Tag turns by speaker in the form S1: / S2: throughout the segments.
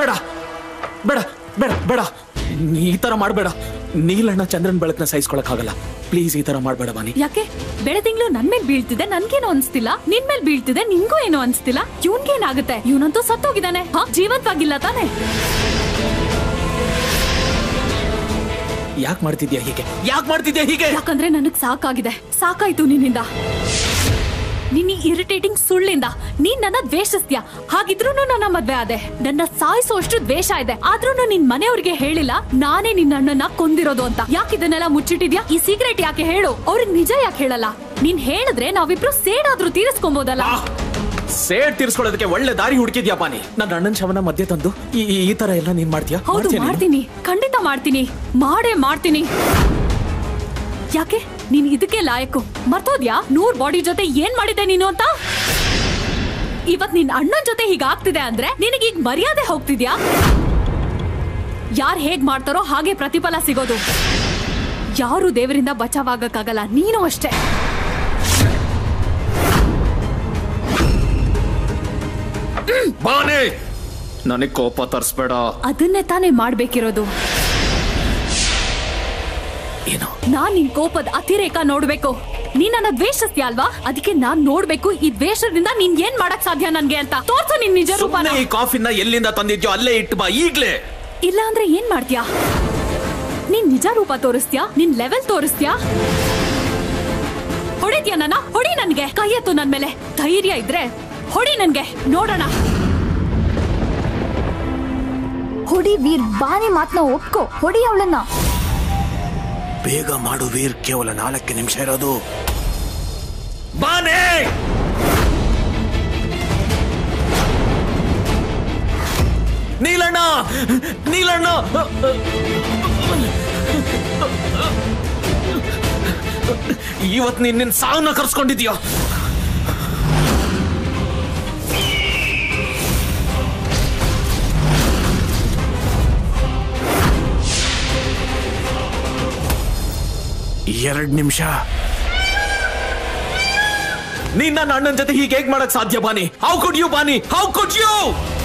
S1: ಬೇಡ ಬೇಡ ಬೇಡ ಬೇಡ ನೀ ಈ ತರ ಮಾಡಬೇಡ ನೀಲಣ್ಣ ಚಂದ್ರನ್ ಬೆಳಕನ್ನ ಸಹಿಸ್ಕೊಳಕ್ಕಾಗಲ್ಲ ಪ್ಲೀಸ್ ಈ ತರ ಮಾಡಬೇಡ ಬಾನಿ
S2: ಯಾಕೆ ಬೆಳೆ ತಿಂಗಳು ನನ್ ಮೇಲ್ ಬೀಳ್ತಿದೆ ನನ್ಗೇನು ಅನ್ಸ್ತಿಲ್ಲ ನಿನ್ ಮೇಲ್ ಬೀಳ್ತಿದೆ ನಿನ್ಗೂ ಏನು ಅನ್ಸ್ತಿಲ್ಲ ಇವ್ನ್ಗೇನಾಗುತ್ತೆ ಇವನಂತೂ ಸತ್ತೋಗಿದ್ದಾನೆ ಹ? ಜೀವಂತವಾಗಿಲ್ಲ ತಾನೆ
S1: ಯಾಕೆ ಮಾಡ್ತಿದ್ಯಾ ಹೀಗೆ ಯಾಕೆ ಮಾಡ್ತಿದ್ಯಾ ಹೀಗೆ
S2: ಯಾಕಂದ್ರೆ ನನಗ್ ಸಾಕಾಗಿದೆ ಸಾಕಾಯ್ತು ನಿನ್ನಿಂದ ನಿನ್ನ ಇರಿಟೇಟಿಂಗ್ ಸುಳ್ಳಿಂದ ನೀನ್ ನನ್ನ ದ್ವೇಷಿಸ್ತ್ಯ ಹಾಗಿದ್ರು ನನ್ನ ಮದ್ವೆ ಆದೆ ನನ್ನ ಸಾಯಿಸೋಷ್ಟು ದ್ವೇಷ ಇದೆ ಆದ್ರೂ ನಿನ್ ಮನೆಯವ್ರಿಗೆ ಹೇಳಿಲ್ಲ ನಾನೇ ನಿನ್ನ ಅಣ್ಣನ ಕೊಂದಿರೋದು ಅಂತ ಯಾಕೆ ಇದನ್ನೆಲ್ಲ ಮುಚ್ಚಿಟ್ಟಿದ್ಯಾ ಈ ಸೀಕ್ರೆಟ್ ಯಾಕೆ ಹೇಳು ಅವ್ರಿಗೆ ನಿಜ ಯಾಕೆ ಹೇಳಲ್ಲ ನೀನ್ ಹೇಳಿದ್ರೆ ನಾವಿಬ್ರು ಸೇಡಾದ್ರೂ ತೀರಿಸ್ಕೊಬೋದಲ್ಲ
S1: ಸೇಡ್ ತೀರ್ಸ್ಕೊಳ್ಳೋದಕ್ಕೆ ಒಳ್ಳೆ ದಾರಿ ಹುಡುಕಿದ್ಯಾ ಬಾನಿ ನನ್ನ ಅಣ್ಣನ ಶವನ ಮಧ್ಯೆ ತಂದು ಈ ಈ- ಈ ತರ ಎಲ್ಲ ನೀನ್ ಮಾಡ್ತೀಯಾ
S2: ಹೌದು
S1: ಮಾಡ್ತೀಯಾ ನೀನು?
S2: ಮಾಡ್ತೀನಿ ಖಂಡಿತ ಮಾಡ್ತೀನಿ ಮಾಡೇ ಮಾಡ್ತೀನಿ ಯಾಕೆ ನೀನ್ ಇದಕ್ಕೆ ಲಾಯಕ್ಕು ಮರ್ತೋದ್ಯಾ ನೂರ್ ಬಾಡಿ ಜೊತೆ ಏನ್ ಮಾಡಿದ್ದೆ ನೀನು ಅಂತ ಇವತ್ ನಿನ್ ಅಣ್ಣನ್ ಜೊತೆ ಹೀಗಾಗ್ತಿದೆ ಅಂದ್ರೆ ನಿನಗೀಗ ಮರ್ಯಾದೆ ಹೋಗ್ತಿದ್ಯಾ ಯಾರ್ ಹೇಗ್ ಮಾಡ್ತಾರೋ ಹಾಗೆ ಪ್ರತಿಫಲ ಸಿಗೋದು ಯಾರು ದೇವರಿಂದ ಬಚಾವಾಗಕ್ಕಾಗಲ್ಲ ನೀನು ಅಷ್ಟೇ
S1: ಬಾನಿ ನನಗ್ ಕೋಪ ತರಿಸ್ಬೇಡ
S2: ಅದನ್ನೇ ತಾನೇ ಮಾಡ್ಬೇಕಿರೋದು
S1: ಏನು
S2: ನಾನ್ ನಿನ್ ಕೋಪದ ಅತಿರೇಕ ನೋಡ್ಬೇಕು ನೀನ್ ನನ್ನ ದ್ವೇಷಿಸ್ತೀಯ ಅಲ್ವಾ ಅದಕ್ಕೆ ನಾನ್ ನೋಡ್ಬೇಕು ಈ ದ್ವೇಷದಿಂದ ನೀನ್ ಏನ್ ಮಾಡಕ್ ಸಾಧ್ಯ ನನ್ಗೆ ಅಂತ ತೋರ್ಸು ನಿನ್ ನಿಜ ರೂಪನ
S1: ಸುಮ್ಮನೆ ಈ ಕಾಫಿನ ಎಲ್ಲಿಂದ ತಂದಿದ್ಯೋ ಅಲ್ಲೇ ಇಟ್ಟು ಬಾ ಈಗ್ಲೇ
S2: ಇಲ್ಲ ಅಂದ್ರೆ ಏನ್ ಮಾಡ್ತೀಯಾ ನೀನ್ ನಿಜ ರೂಪ ತೋರಿಸ್ತೀಯಾ ನಿನ್ ಲೆವೆಲ್ ತೋರಿಸ್ತೀಯಾ ಹೊಡಿದ್ಯಾ ನನ್ನ ಹೊಡಿ ನನ್ಗೆ ಕೈ ಎತ್ತು ನನ್ ಮೇಲೆ ಧೈರ್ಯ ಇದ್ರೆ ಹೊಡಿ ನನ್ಗೆ ನೋಡೋಣ
S3: ಹೊಡಿ ವೀರ್ ಬಾನಿ ಮಾತ್ನ ಒಪ್ಕೋ ಹೊಡಿ ಅವಳನ್ನ
S4: ಬೇಗ ಮಾಡು ವೀರ್ ಕೇವಲ ನಾಲ್ಕು ನಿಮಿಷ ಇರೋದು
S1: ಬಾನೆ ನೀಲಣ್ಣ ನೀಲಣ್ಣ ಇವತ್ ನೀನ್ ನಿನ್ ಸಾವನ್ನ ಕರ್ಸ್ಕೊಂಡಿದ್ಯಾ
S4: ಎರಡ್ ನಿಮಿಷ
S1: ನೀನ್ ನನ್ನ ಅಣ್ಣನ ಜೊತೆ ಹೀಗೆ ಹೇಗ್ ಮಾಡಕ್ ಸಾಧ್ಯ Bani how could you Bani how could you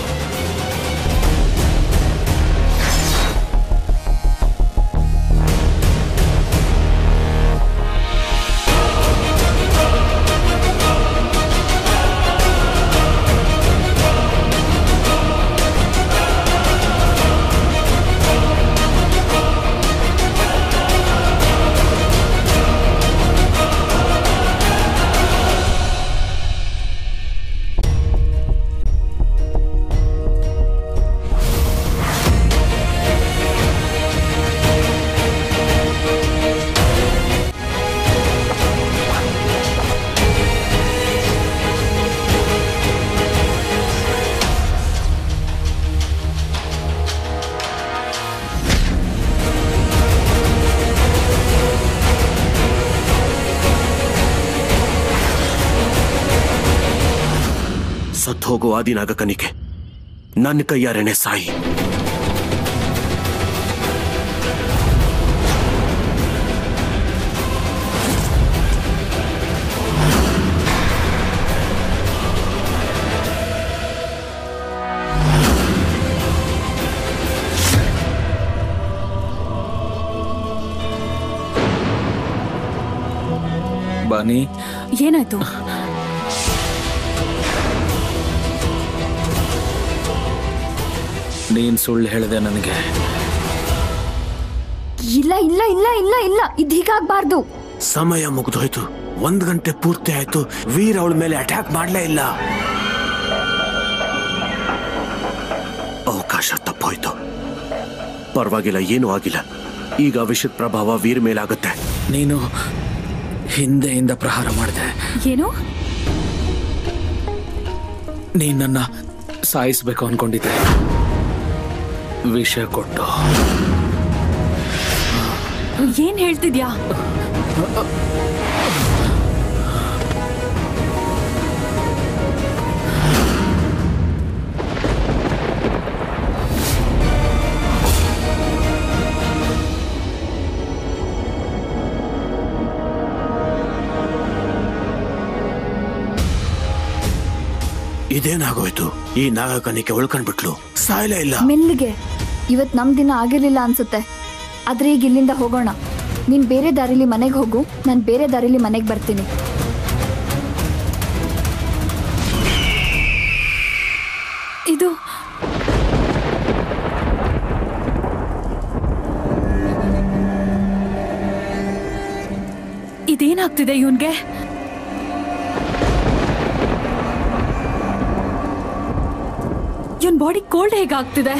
S4: ಸತ್ತು ಹೋಗೋ ಆದಿನಾಗಕನಿಗೆ ನನ್ನ ಕೈಯಾರೆನೆ ಸಾಯಿ
S1: ಬಾನಿ
S2: ಏನಾಯ್ತು
S1: ನೀನ್ ಸುಳ್ಳು ಹೇಳಿದೆ ನನಗೆ
S3: ಇಲ್ಲ ಇಲ್ಲ ಇಲ್ಲ ಇಲ್ಲ ಇಲ್ಲ ಇದ್ ಹೀಗಾಗ್ಬಾರ್ದು
S4: ಸಮಯ ಮುಗಿದೋಯ್ತು ಒಂದ್ ಗಂಟೆ ಪೂರ್ತಿ ಆಯ್ತು ವೀರ್ ಅವಳ ಮೇಲೆ ಅಟ್ಯಾಕ್ ಮಾಡ್ಲೇ ಇಲ್ಲ ಅವಕಾಶ ತಪ್ಪೋಯ್ತು ಪರವಾಗಿಲ್ಲ ಏನೂ ಆಗಿಲ್ಲ ಈಗ ವಿಷದ ಪ್ರಭಾವ ವೀರ್ ಮೇಲಾಗುತ್ತೆ
S1: ನೀನು ಹಿಂದೆಯಿಂದ ಪ್ರಹಾರ ಮಾಡಿದೆ
S2: ಏನು
S1: ನೀನ್ ನನ್ನ ಸಾಯಿಸ್ಬೇಕು ಅನ್ಕೊಂಡಿದ್ದೆ ವಿಷ ಕೊಟ್ಟು
S2: ಏನ್ ಹೇಳ್ತಿದ್ಯಾ
S4: ಇದೇನಾಗೋಯ್ತು ಈ ನಾಗಕನಿಕೆ ಉಳ್ಕೊಂಡ್ಬಿಟ್ಲು ಸಾಯ್ಲೇ ಇಲ್ಲ
S3: ಮೆಲ್ಲಿಗೆ ಇವತ್ ನಮ್ ದಿನ ಆಗಿರ್ಲಿಲ್ಲ ಅನ್ಸುತ್ತೆ ಆದ್ರೆ ಈಗ ಇಲ್ಲಿಂದ ಹೋಗೋಣ ನೀನ್ ಬೇರೆ ದಾರಿಲಿ ಮನೆಗೆ ಹೋಗು ನಾನು ಬೇರೆ ದಾರಿಲಿ ಮನೆಗೆ ಬರ್ತೀನಿ
S2: ಇದು ಇದೇನಾಗ್ತಿದೆ ಇವನ್ಗೆ ಇವನ್ ಬಾಡಿ ಕೋಲ್ಡ್ ಹೇಗಾಗ್ತಿದೆ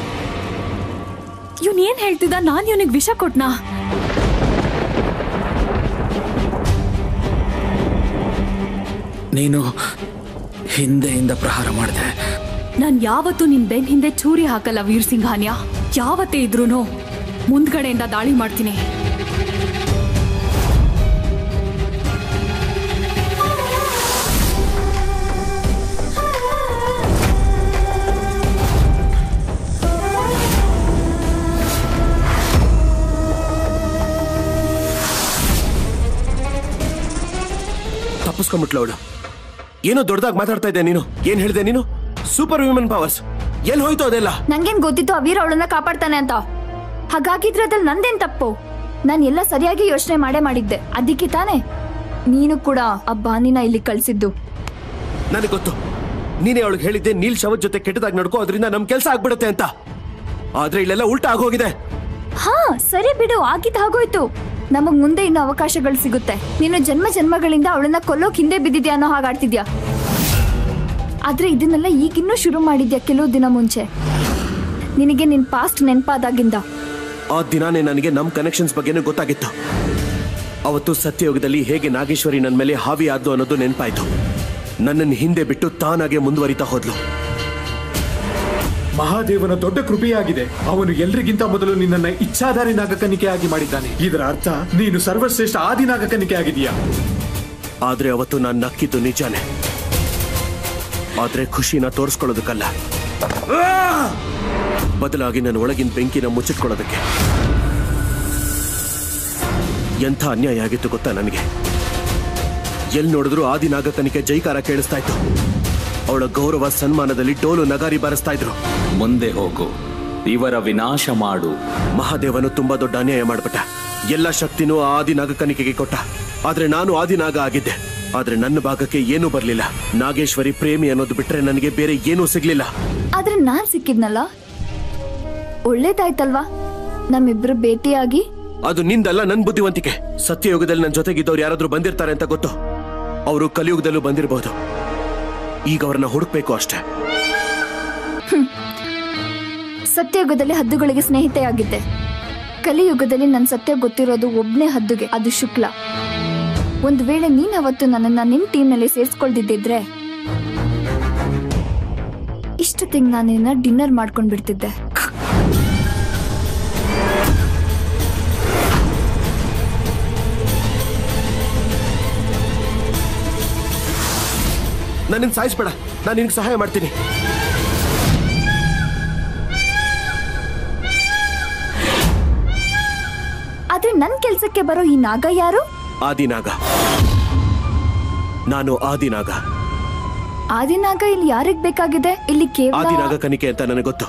S2: ಇವನ್ ಏನ್ ಹೇಳ್ತಿದ್ದ ನಾನ್ ಇವನಿಗೆ ವಿಷ ಕೊಟ್ನಾ
S1: ನೀನು ಹಿಂದೆಯಿಂದ ಪ್ರಹಾರ ಮಾಡಿದೆ
S2: ನಾನ್ ಯಾವತ್ತೂ ನಿನ್ ಬೆನ್ ಹಿಂದೆ ಚೂರಿ ಹಾಕಲ್ಲ ವೀರ್ ಸಿಂಘಾನ್ಯ ಯಾವತ್ತೇ ಇದ್ರೂನು ಮುಂದ್ಗಡೆಯಿಂದ ದಾಳಿ ಮಾಡ್ತೀನಿ
S4: ತಪ್ಪಿಸ್ಕೊಂಡ್ಬಿಟ್ಲು ಅವಳು ಏನೋ ದೊಡ್ಡದಾಗಿ ಮಾತಾಡ್ತಾ ಇದ್ದೆ ನೀನು ಏನ್ ಹೇಳಿದೆ ನೀನು ಸೂಪರ್ ವ್ಯೂಮನ್ ಪವರ್ಸ್ ಎಲ್ಲಿ ಹೋಯ್ತು ಅದೆಲ್ಲ
S3: ನಂಗೇನ್ ಗೊತ್ತಿತ್ತು ಆ ವೀರ ಅವಳನ್ನ ಕಾಪಾಡ್ತಾನೆ ಅಂತ ಹಾಗಾಗಿದ್ರೆ ಅದ್ರಲ್ಲಿ ನಂದೇನ್ ತಪ್ಪು ನಾನು ಎಲ್ಲ ಸರಿಯಾಗಿ ಯೋಚನೆ ಮಾಡೇ ಮಾಡಿದ್ದೆ ಅದಕ್ಕೆ ತಾನೇ ನೀನು ಕೂಡ ಆ ಬಾನಿನ ಇಲ್ಲಿ ಕಳ್ಸಿದ್ದು
S4: ನನಗೆ ಗೊತ್ತು ನೀನೇ ಅವಳಿಗೆ ಹೇಳಿದ್ದೆ ನೀಲ್ ಶವದ ಜೊತೆ ಕೆಟ್ಟದಾಗಿ ನಡ್ಕೋ ಅದರಿಂದ ನಮ್ ಕೆಲಸ ಆಗ್ಬಿಡುತ್ತೆ ಅಂತ ಆದ್ರೆ ಇಲ್ಲೆಲ್ಲ ಉಲ್ಟಾ ಆಗೋಗಿದೆ
S3: ಹಾ ಸರಿ ಬಿಡು ಆಗಿದ್ ಆಗೋಯ್ತು ನಮಗ್ ಮುಂದೆ ಇನ್ನು ಅವಕಾಶಗಳು ಸಿಗುತ್ತೆ ನೀನು ಜನ್ಮ ಜನ್ಮಗಳಿಂದ ಅವಳನ್ನ ಕೊಲ್ಲೋಕ್ ಹಿಂದೆ ಬಿದ್ದಿದ್ಯಾ ಅನ್ನೋ ಹಾಗಾಡ್ತಿದ್ಯಾ ಆದ್ರೆ ಇದನ್ನೆಲ್ಲ ಈಗಿನ್ನೂ ಶುರು ಮಾಡಿದ್ಯಾ ಕೆಲವು ದಿನ ಮುಂಚೆ ನಿನಗೆ ನಿನ್ ಪಾಸ್ಟ್ ನೆನ್ಪಾದಾಗಿಂದ
S4: ಆ ದಿನಾನೇ ನನಗೆ ನಮ್ ಕನೆಕ್ಷನ್ಸ್ ಬಗ್ಗೆನೂ ಗೊತ್ತಾಗಿತ್ತು ಅವತ್ತು ಸತ್ಯಯುಗದಲ್ಲಿ ಹೇಗೆ ನಾಗೇಶ್ವರಿ ನನ್ನ ಮೇಲೆ ಹಾವಿ ಆದ್ಲು ಅನ್ನೋದು ನೆನಪಾಯ್ತು ನನ್ನನ್ನು ಹಿಂದೆ ಬಿಟ್ಟು ತಾನಾಗೆ ಮುಂದುವರಿತಾ ಹೋದ್ಲು
S5: ಮಹಾದೇವನ ದೊಡ್ಡ ಕೃಪೆಯಾಗಿದೆ ಅವನು ಎಲ್ರಿಗಿಂತ ಮೊದಲು ನಿನ್ನನ್ನ ಇಚ್ಛಾಧಾರಿ ನಾಗಕನಿಕೆಯಾಗಿ ಮಾಡಿದ್ದಾನೆ ಇದರ ಅರ್ಥ ನೀನು ಸರ್ವಶ್ರೇಷ್ಠ ಆದಿ ನಾಗಕನಿಕೆ ಆಗಿದೀಯಾ
S4: ಆದ್ರೆ ಅವತ್ತು ನಾನು ನಕ್ಕಿದ್ದು ನಿಜಾನೇ ಆದ್ರೆ ಖುಷಿನ ತೋರಿಸ್ಕೊಳ್ಳೋದಕ್ಕಲ್ಲ ಬದಲಾಗಿ ನನ್ನ ಒಳಗಿನ ಬೆಂಕಿನ ಮುಚ್ಚಿಟ್ಕೊಳ್ಳೋದಕ್ಕೆ ಎಂಥ ಅನ್ಯಾಯ ಆಗಿತ್ತು ಗೊತ್ತಾ ನನಗೆ ಎಲ್ಲಿ ನೋಡಿದ್ರು ಆದಿ ನಾಗಕನಿಕೆ ಜೈಕಾರ ಕೇಳಿಸ್ತಾ ಇತ್ತು ಅವಳ ಗೌರವ ಸನ್ಮಾನದಲ್ಲಿ ಡೋಲು ನಗಾರಿ ಬಾರಿಸ್ತಾ ಇದ್ರು
S1: ಮುಂದೆ ಹೋಗು ಇವರ ವಿನಾಶ ಮಾಡು
S4: ಮಹಾದೇವನು ತುಂಬಾ ದೊಡ್ಡ ಅನ್ಯಾಯ ಮಾಡ್ಬಿಟ್ಟ ಎಲ್ಲ ಶಕ್ತಿನೂ ಆ ಆದಿ ನಾಗಕನಿಕೆಗೆ ಕೊಟ್ಟ ಆದ್ರೆ ನಾನು ಆದಿನಾಗ ಆಗಿದ್ದೆ ಆದ್ರೆ ನನ್ನ ಭಾಗಕ್ಕೆ ಏನೂ ಬರ್ಲಿಲ್ಲ ನಾಗೇಶ್ವರಿ ಪ್ರೇಮಿ ಅನ್ನೋದು ಬಿಟ್ರೆ ನನಗೆ ಬೇರೆ ಏನೂ ಸಿಗ್ಲಿಲ್ಲ
S3: ಆದ್ರೆ ನಾನ್ ಸಿಕ್ಕಿದ್ನಲ್ಲ ಒಳ್ಳೇದಾಯ್ತಲ್ವಾ ನಮ್ಮಿಬ್ರು ಭೇಟಿಯಾಗಿ
S4: ಅದು ನಿಂದಲ್ಲ ನನ್ ಬುದ್ಧಿವಂತಿಕೆ ಸತ್ಯಯುಗದಲ್ಲಿ ನನ್ನ ಜೊತೆಗಿದ್ದವ್ರು ಯಾರಾದ್ರೂ ಬಂದಿರ್ತಾರೆ ಅಂತ ಗೊತ್ತು ಅವರು ಕಲಿಯುಗದಲ್ಲೂ ಬಂದಿರಬಹುದು ಈಗ ಅವ್ರನ್ನ ಹುಡುಕ್ಬೇಕು ಅಷ್ಟೇ
S3: ಸತ್ಯಯುಗದಲ್ಲಿ ಹದ್ದುಗಳಿಗೆ ಸ್ನೇಹಿತೆಯಾಗಿದ್ದೆ ಕಲಿಯುಗದಲ್ಲಿ ನನ್ ಸತ್ಯ ಗೊತ್ತಿರೋದು ಒಬ್ನೇ ಹದ್ದುಗೆ ಅದು ಶುಕ್ಲ ಒಂದ್ ವೇಳೆ ನೀನ್ ಅವತ್ತು ನನ್ನನ್ನ ನಿನ್ ಟೀಮ್ನಲ್ಲಿ ಸೇರ್ಸ್ಕೊಳ್ದಿದ್ದಿದ್ರೆ ಇಷ್ಟೊತ್ತಿಗೆ ನಾನು ನಿನ್ನ ಡಿನ್ನರ್ ಮಾಡ್ಕೊಂಡ್ ಬಿಡ್ತಿದ್ದೆ
S4: ನನ್ನನ್ನು ಸಾಯಿಸ್ಬೇಡ ನಾನು ನಿನಗೆ ಸಹಾಯ ಮಾಡ್ತೀನಿ
S3: ಆದ್ರೆ ನನ್ ಕೆಲ್ಸಕ್ಕೆ ಬರೋ ಈ ನಾಗ ಯಾರು
S4: ಆದಿನಾಗ ನಾನು ಆದಿನಾಗ
S3: ಆದಿನಾಗ ಇಲ್ಲಿ ಯಾರಿಗ್ ಬೇಕಾಗಿದೆ ಇಲ್ಲಿ ಕೇವಲ
S4: ಆದಿನಾಗ ಕನಿಕೆ ಅಂತ ನನಗೆ ಗೊತ್ತು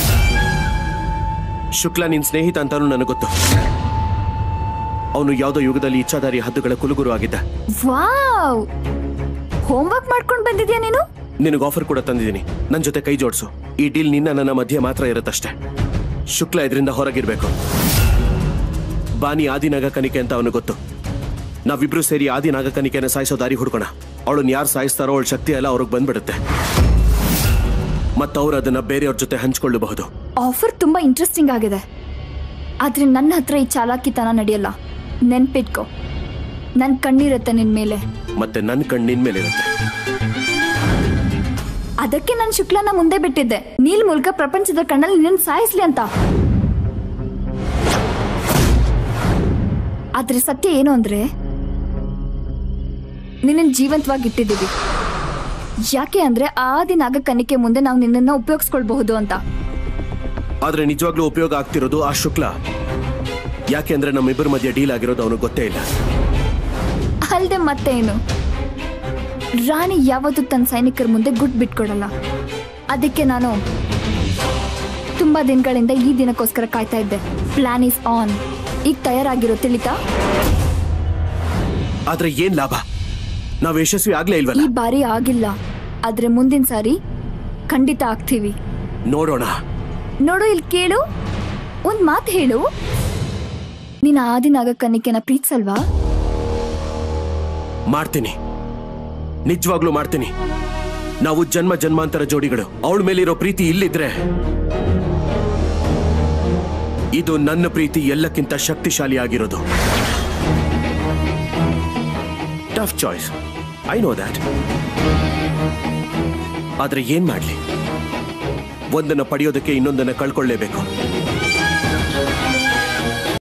S4: ಶುಕ್ಲ ನಿನ್ ಸ್ನೇಹಿತ ಅಂತಾನು ನನಗೆ ಗೊತ್ತು ಅವನು ಯಾವುದೋ ಯುಗದಲ್ಲಿ ಇಚ್ಛಾಧಾರಿ ಹದ್ದುಗಳ ಕುಲುಗುರು ಆಗಿದ್ದ
S3: ವಾವ್ ಹೋಮ್ವರ್ಕ್ ಮಾಡ್ಕೊಂಡ್ ಬಂದಿದ್ಯಾ ನೀನು
S4: ನಿನಗೆ ಆಫರ್ ಕೂಡ ತಂದಿದ್ದೀನಿ ನನ್ನ ಜೊತೆ ಕೈ ಜೋಡಿಸು ಈ ಡೀಲ್ ನಿನ್ನ ನನ್ನ ಮಧ್ಯೆ ಮಾತ್ರ ಇರುತ್ತಷ್ಟೇ ಶುಕ್ಲ ಇದರಿಂದ ಹೊರಗಿರ್ಬೇಕು ಬಾನಿ ಆದಿನಾಗ ಕನಿಕೆ ಅಂತ ಅವನು ಗೊತ್ತು ನಾವಿಬ್ರು ಸೇರಿ ಆದಿನಾಗ ಕನಿಕೆನ ಸಾಯಿಸೋ ದಾರಿ ಹುಡ್ಕೋಣ ಅವಳನ್ನ ಯಾರು ಸಾಯಿಸ್ತಾರೋ ಅವಳ ಶಕ್ತಿ ಎಲ್ಲ ಅವ್ರಿಗೆ ಬಂದ್ಬಿಡುತ್ತೆ ಮತ್ತವ್ರು ಅದನ್ನ ಬೇರೆಯವ್ರ ಜೊತೆ ಹಂಚ್ಕೊಳ್ಳಬಹುದು
S3: ಆಫರ್ ತುಂಬಾ ಇಂಟ್ರೆಸ್ಟಿಂಗ್ ಆಗಿದೆ ಆದ್ರೆ ನನ್ನ ಹತ್ರ ಈ ಚಾಲಾಕಿತನ ನಡೆಯಲ್ಲ ನೆನ್ಪಿಟ್ಕೋ ನನ್ ಕಣ್ಣಿರತ್ತೆ ನಿನ್ ಮೇಲೆ
S4: ಮತ್ತೆ ನನ್ನ ಕಣ್ಣು ನಿನ್ ಮೇಲೆ ಇರುತ್ತೆ
S3: ಅದಕ್ಕೆ ನಾನು ಶುಕ್ಲನ ಮುಂದೆ ಬಿಟ್ಟಿದ್ದೆ ನೀಲ್ ಮೂಲಕ ಪ್ರಪಂಚದ ಕಣ್ಣಲ್ಲಿ ನಿನ್ನ ಸಾಯಿಸ್ಲಿ ಅಂತ ಆದ್ರೆ ಸತ್ಯ ಏನು ಅಂದ್ರೆ ನಿನ್ನ ಜೀವಂತವಾಗಿ ಇಟ್ಟಿದ್ದೀವಿ ಯಾಕೆ ಅಂದ್ರೆ ಆ ದಿನಾಗ ಕನಿಕೆ ಮುಂದೆ ನಾವು ನಿನ್ನನ್ನ ಉಪಯೋಗಿಸ್ಕೊಳ್ಬಹುದು ಅಂತ
S4: ಆದ್ರೆ ನಿಜವಾಗ್ಲೂ ಉಪಯೋಗ ಆಗ್ತಿರೋದು ಆ ಶುಕ್ಲ ಯಾಕೆಂದ್ರೆ ನಮ್ಮಿಬ್ಬರ ಮಧ್ಯೆ ಡೀಲ್ ಆಗಿರೋದು ಅವನಿಗೆ ಗೊತ್ತೇ ಇಲ್ಲ
S3: ಅಲ್ದೆ ಮತ್ತೇನು ರಾಣಿ ಯಾವತ್ತೂ ತನ್ನ ಸೈನಿಕರ ಮುಂದೆ ಗುಡ್ ಬಿಟ್ಕೊಡಲ್ಲ ಅದಕ್ಕೆ ನಾನು ತುಂಬಾ ದಿನಗಳಿಂದ ಈ ದಿನಕ್ಕೋಸ್ಕರ ಕಾಯ್ತಾ ಇದ್ದೆ ಪ್ಲಾನ್ ಇಸ್ ಆನ್ ಈಗ ತಯಾರಾಗಿರೋ ತಿಳಿತಾ
S4: ಆದ್ರೆ ಏನ್ ಲಾಭ ನಾವ್ ಯಶಸ್ವಿ ಆಗ್ಲೇ
S3: ಈ
S4: ಇಲ್ವಲ್ಲ
S3: ಬಾರಿ ಆಗಿಲ್ಲ ಆದ್ರೆ ಮುಂದಿನ ಸಾರಿ ಖಂಡಿತ ಆಗ್ತೀವಿ
S4: ನೋಡೋಣ
S3: ನೋಡು ಇಲ್ಲಿ ಕೇಳು ಒಂದ್ ಮಾತು ಹೇಳು ನೀನ್ ಆದಿನಾಗ ಕನ್ನಿಕೆನ ಪ್ರೀತಿಸಲ್ವಾ
S4: ಮಾಡ್ತೀನಿ ನಿಜವಾಗ್ಲೂ ಮಾಡ್ತೀನಿ ನಾವು ಜನ್ಮ ಜನ್ಮಾಂತರ ಜೋಡಿಗಳು ಅವಳ ಮೇಲಿರೋ ಪ್ರೀತಿ ಇಲ್ಲಿದ್ರೆ ಇದು ನನ್ನ ಪ್ರೀತಿ ಎಲ್ಲಕ್ಕಿಂತ ಶಕ್ತಿಶಾಲಿ ಆಗಿರೋದು tough choice I know that ಆದ್ರೆ ಏನ್ ಮಾಡ್ಲಿ ಒಂದನ್ನ ಪಡೆಯೋದಕ್ಕೆ ಇನ್ನೊಂದನ್ನ ಕಳ್ಕೊಳ್ಳೇಬೇಕು